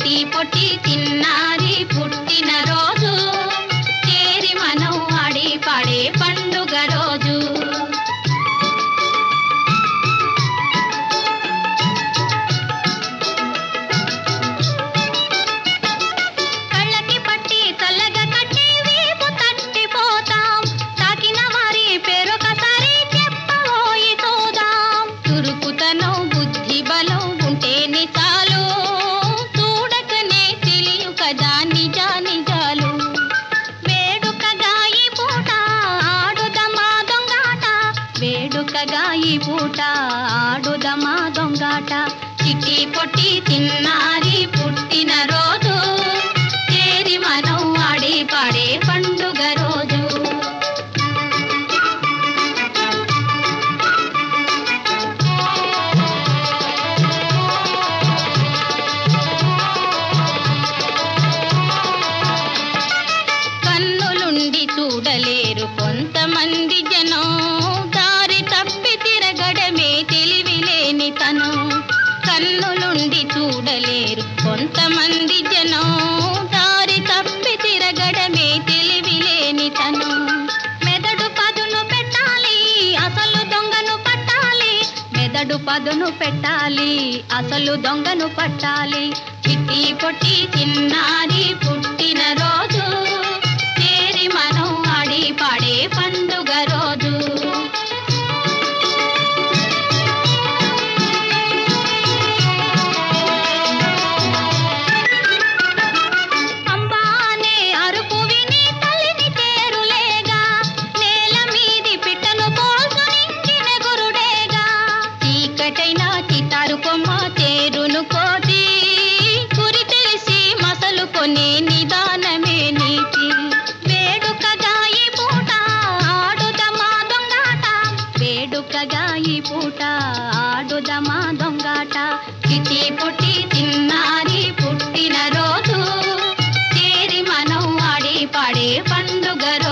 చిట్టి పొట్టి తిన్నారి పుట్టిన రోజు చేరి మనం ఆడి పాడే పండుగ రోజు కళ్ళకి పట్టి చల్లగా కట్టి వీపు తట్టిపోతాం తాకిన వారి పేరొకసారి చెప్పబోయి చూదాం చురుకుతనం బుద్ధి బలం ఉంటేనే చాలు చూడకనే తెలియు కదా నిజా నిజాలు వేడుకగా ఈ పూట ఆడుదమా దొంగాట వేడుకగా ఈ పూట ఆడుదమా దొంగాట చిట్టి పొట్టి తిన్నారి పుట్టిన రోజు చేరి మనం ఆడి పాడే పండుగ రోజు కన్నులుండి చూడలేరు కొంతమంది జనం దారి తప్పి తిరగడమే తెలివిలేని తను కన్నులుండి చూడలేరు కొంతమంది జనం దారి తప్పి తిరగడమే తెలివిలేని తను మెదడు పదును పెట్టాలి అసలు దొంగను పట్టాలి మెదడు పదును పెట్టాలి అసలు దొంగను పట్టాలి చిట్టి పొట్టి చిన్నారి పుట్టిన రోజు చేరి మనం ఆడి పాడే పండుగ రోజు అంబా అనే అరుపు విని తల్లిని చేరులేగా నేల మీది పిట్టను పోల్చునించిన గురుడేగా చీకటైన చితారు కొమ్మ చేరును కోతి గురి తెలిసి మసలు కొనే నిదానమే నీతి వేడుకగా ఈ పూట ఆడుదమా దొంగాట వేడుకగా ఈ పూట ఆడుదమా దొంగాట చిటి పుట్టి తిన్నారి పుట్టిన రోజు చేరి మనం ఆడి పాడే పండుగ రోజు